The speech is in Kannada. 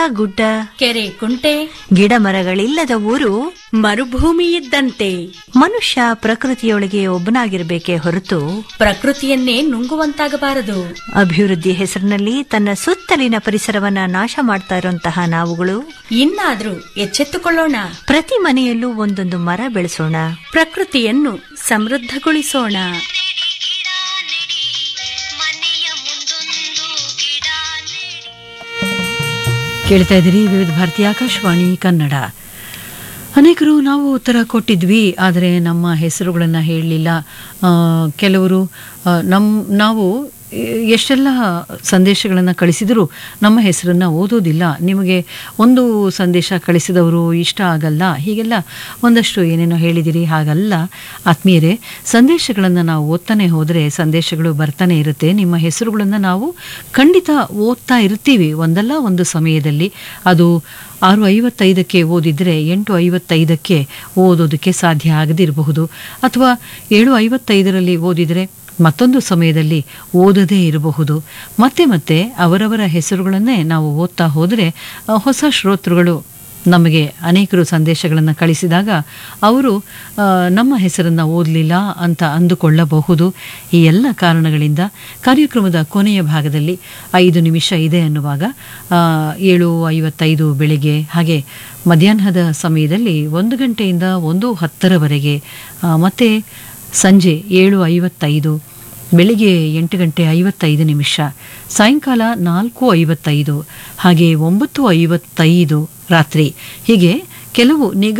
ಗುಡ್ಡ ಕೆರೆ ಕುಂಟೆ ಗಿಡ ಮರಗಳಿಲ್ಲದ ಊರು ಮರುಭೂಮಿ ಇದ್ದಂತೆ ಮನುಷ್ಯ ಪ್ರಕೃತಿಯೊಳಗೆ ಒಬ್ಬನಾಗಿರ್ಬೇಕೇ ಹೊರತು ಪ್ರಕೃತಿಯನ್ನೇ ನುಂಗುವಂತಾಗಬಾರದು ಅಭಿವೃದ್ಧಿ ಹೆಸರಿನಲ್ಲಿ ತನ್ನ ಸುತ್ತಲಿನ ಪರಿಸರವನ್ನ ನಾಶ ಮಾಡ್ತಾ ಇರುವಂತಹ ನಾವುಗಳು ಇನ್ನಾದ್ರೂ ಎಚ್ಚೆತ್ತುಕೊಳ್ಳೋಣ ಪ್ರತಿ ಮನೆಯಲ್ಲೂ ಒಂದೊಂದು ಮರ ಬೆಳೆಸೋಣ ಪ್ರಕೃತಿಯನ್ನು ಸಮೃದ್ಧಗೊಳಿಸೋಣ ಗಿಡ ನೆಡಿ ಮನೆಯ ಮುಂದೊಂದು ಗಿಡ ನೆಡಿ ಕೇಳ್ತಾ ಇದ್ದೀರಿ ವಿವಿಧ ಭಾರತಿ ಆಕಾಶವಾಣಿ ಕನ್ನಡ ಅನೇಕರು ನಾವು ಉತ್ತರ ಕೊಟ್ಟಿದ್ವಿ ಆದರೆ ನಮ್ಮ ಹೆಸರುಗಳನ್ನು ಹೇಳಲಿಲ್ಲ ಕೆಲವರು ಆ, ನಮ್ ನಾವು ಎಷ್ಟೆಲ್ಲ ಸಂದೇಶಗಳನ್ನು ಕಳಿಸಿದರೂ ನಮ್ಮ ಹೆಸರನ್ನು ಓದೋದಿಲ್ಲ ನಿಮಗೆ ಒಂದು ಸಂದೇಶ ಕಳಿಸಿದವರು ಇಷ್ಟ ಆಗಲ್ಲ ಹೀಗೆಲ್ಲ ಒಂದಷ್ಟು ಏನೇನೋ ಹೇಳಿದಿರಿ ಹಾಗಲ್ಲ ಆತ್ಮೀಯರೇ ಸಂದೇಶಗಳನ್ನು ನಾವು ಓದ್ತಾನೆ ಹೋದರೆ ಸಂದೇಶಗಳು ಬರ್ತಾನೆ ಇರುತ್ತೆ ನಿಮ್ಮ ಹೆಸರುಗಳನ್ನು ನಾವು ಖಂಡಿತ ಓದ್ತಾ ಇರ್ತೀವಿ ಒಂದಲ್ಲ ಒಂದು ಸಮಯದಲ್ಲಿ ಅದು ಆರು ಐವತ್ತೈದಕ್ಕೆ ಓದಿದರೆ ಎಂಟು ಐವತ್ತೈದಕ್ಕೆ ಓದೋದಕ್ಕೆ ಸಾಧ್ಯ ಆಗದಿರಬಹುದು ಅಥವಾ ಏಳು ಐವತ್ತೈದರಲ್ಲಿ ಓದಿದರೆ ಮತ್ತೊಂದು ಸಮಯದಲ್ಲಿ ಓದದೇ ಇರಬಹುದು ಮತ್ತೆ ಮತ್ತೆ ಅವರವರ ಹೆಸರುಗಳನ್ನೇ ನಾವು ಓದ್ತಾ ಹೋದರೆ ಆ, ಹೊಸ ಶ್ರೋತೃಗಳು ನಮಗೆ ಅನೇಕರು ಸಂದೇಶಗಳನ್ನು ಕಳಿಸಿದಾಗ ಅವರು ಆ, ನಮ್ಮ ಹೆಸರನ್ನು ಓದಲಿಲ್ಲ ಅಂತ ಅಂದುಕೊಳ್ಳಬಹುದು ಈ ಎಲ್ಲ ಕಾರಣಗಳಿಂದ ಕಾರ್ಯಕ್ರಮದ ಕೊನೆಯ ಭಾಗದಲ್ಲಿ ಐದು ನಿಮಿಷ ಇದೆ ಅನ್ನುವಾಗ ಆ, ಏಳು ಐವತ್ತೈದು ಬೆಳಿಗ್ಗೆ ಹಾಗೆ ಮಧ್ಯಾಹ್ನದ ಸಮಯದಲ್ಲಿ ಒಂದು ಗಂಟೆಯಿಂದ ಒಂದು ಹತ್ತರವರೆಗೆ ಆ, ಮತ್ತೆ ಸಂಜೆ ಏಳು ಐವತ್ತೈದು ಬೆಳಿಗ್ಗೆ ಎಂಟು ಗಂಟೆ ಐವತ್ತೈದು ನಿಮಿಷ ಸಾಯಂಕಾಲ ನಾಲ್ಕು ಐವತ್ತೈದು ಹಾಗೆ ಒಂಬತ್ತು ಐವತ್ತೈದು ರಾತ್ರಿ ಹೀಗೆ ಕೆಲವು ನಿಗ